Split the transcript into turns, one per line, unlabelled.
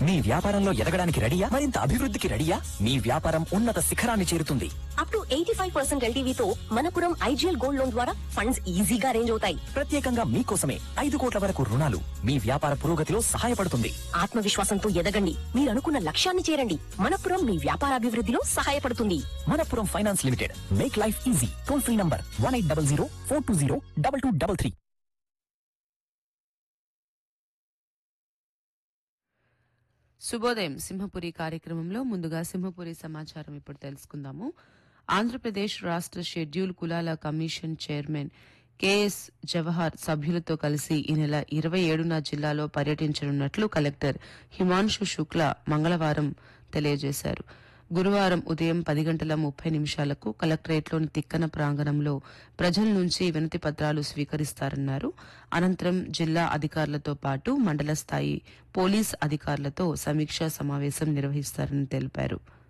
మీ వ్యాపారంలో ఎదగడానికి రెడీయా మరింత అభివృద్ధికి రెడీయా మీ వ్యాపారం ఉన్నత శిఖరాన్ని చేరుతుంది
up to eighty five percent ఎల్టీవీతో మనపురం ఐజీఎల్ గోల్డ్ లోన్ ద్వారా ఫండ్స్ ఈజీగా అరేంజ్ అవుతాయి
ప్రత్యేకంగా మీకోసమే ఐదు కోట్ల వరకు రుణాలు మీ వ్యాపార పురోగతిలో సహాయపడుతుంది
ఆత్మవిశ్వాసంతో ఎదగండి మీరు అనుకున్న లక్ష్యాన్ని చేరండి మనపురం మీ వ్యాపార అభివృద్ధిలో సహాయపడుతుంది
Manappuram finance limited make life easy toll free number one eight double zero four two zero double two double three
శుభోదయం సింహపురి కార్యక్రమంలో ముందుగా సింహపురి సమాచారం ఇప్పుడు తెలుసుకుందాము ఆంధ్రప్రదేశ్ రాష్ట్ర షెడ్యూల్ కులాల కమిషన్ చైర్మన్ కెఎస్ జవహర్ సభ్యులతో కలిసి ఈ నెల ఇరవై ఏడున జిల్లాలో పర్యటించనున్నట్లు కలెక్టర్ హిమాంశు శుక్ల మంగళవారం తెలియజేశారు గురువారం ఉదయం పది గంటల ముప్పై నిమిషాలకు కలెక్టరేట్లోని తిక్కన ప్రాంగణంలో ప్రజల నుంచి వినతి పత్రాలు స్వీకరిస్తారన్నారు అనంతరం జిల్లా అధికారులతో పాటు మండల స్థాయి పోలీస్ అధికారులతో సమీక్షా సమావేశం నిర్వహిస్తారని తెలిపారు